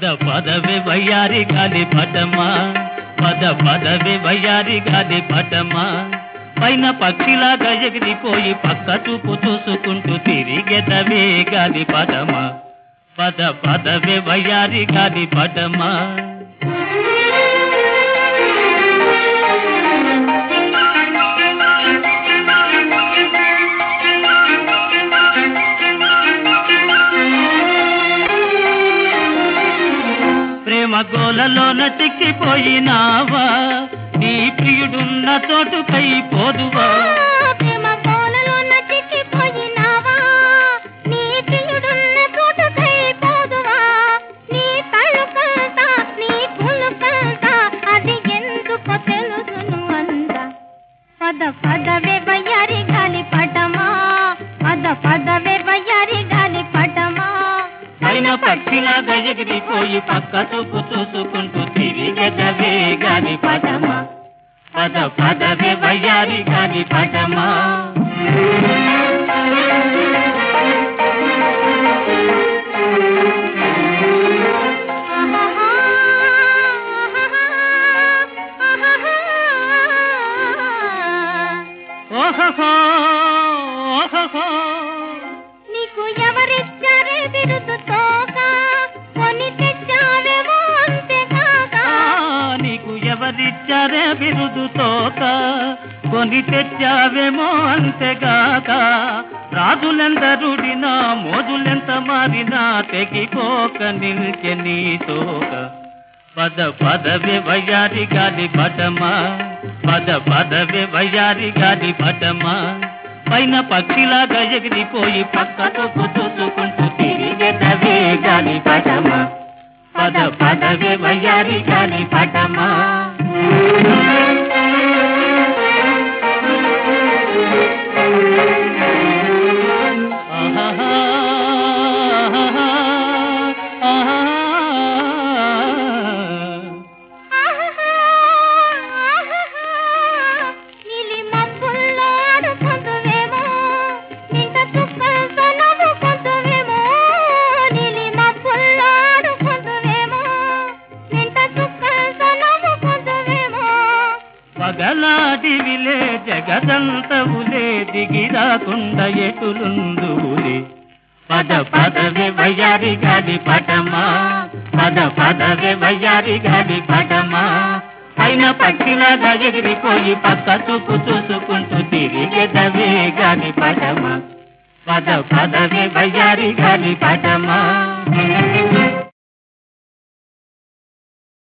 పద పదవి వయ్యారి గాలి పటమా పద పదవి వయ్యారి గాలి పటమా పైన పక్షిలాగా ఎగిరిపోయి పక్క చూపు చూసుకుంటూ తిరిగెదవే గాలి పటమా పద పదవి వయ్యారి గాలి పటమా ప్రేమ గోలలోన చిక్కిపోయినావా నీ ప్రియుడున్న చోటుకై పోదువా ప్రేమ కోలలోన చిక్కిపోయినావా నీ ప్రియుడున్న చోటుకై పోదువా నీ తలుపంతా నీ పులుపంతా అది ఎందుకో తెలుసును అంద పద పదవే వయ్యారి గాలి పటమా పద పదవే వయ్యారి గాలి పటమా పైన పక్షిలాగా ఎగిరిపోయి పక్క చూపు చూసుకుంటూ తిరిగెదవే గాలి పటమా పద పదవే వయ్యారి గాలి పటమా ఆహాహా, ఆహాహా, ఆహాహా. ఓహో ఓహో నీకు ఎవరిచ్చారే బిరుదు తోక కొని తెచ్చావేమో అంతేకాక నీకు ఎవరిచ్చారే బిరుదు తోక కొని తెచ్చావేమో అంతేగాక రాజులెందరుడినా మోజులెంత మారినా తెగిపోక నిల్చె నీ తోక పద పదవి వయ్యారి గాలి పటమా పద పదవి వయ్యారి గాలి పటమా పైన పక్షిలాగా ఎగిరిపోయి పక్కకు చూసుకుంటూ తిరిగెదవే గాలి పటమా పద పదవి వయ్యారి గాలి పటమా ఆహాహా, ఆహాహా. ఆహాహా, ఆహాహా. నీలి మబ్బుల్లో ఆడుకుందువేమో, నింట చుక్కలతో నవ్వుకుందువేమో. నీలి మబ్బుల్లో ఆడుకుందువేమో, నింట చుక్కలతో నవ్వుకుందువేమో. పగలాడివిలే జగదంతవులే దిగిరాకుండా ఎటులుందువులే పద పదవి వయ్యారి గాలి పటమా పద పదవి వయ్యారి గాలి పటమా పైన పక్షిలాగా ఎగిరిపోయి పక్క చూపు చూసుకుంటూ తిరిగెదవే గాలి పటమా పద పదవి వయ్యారి గాలి పటమా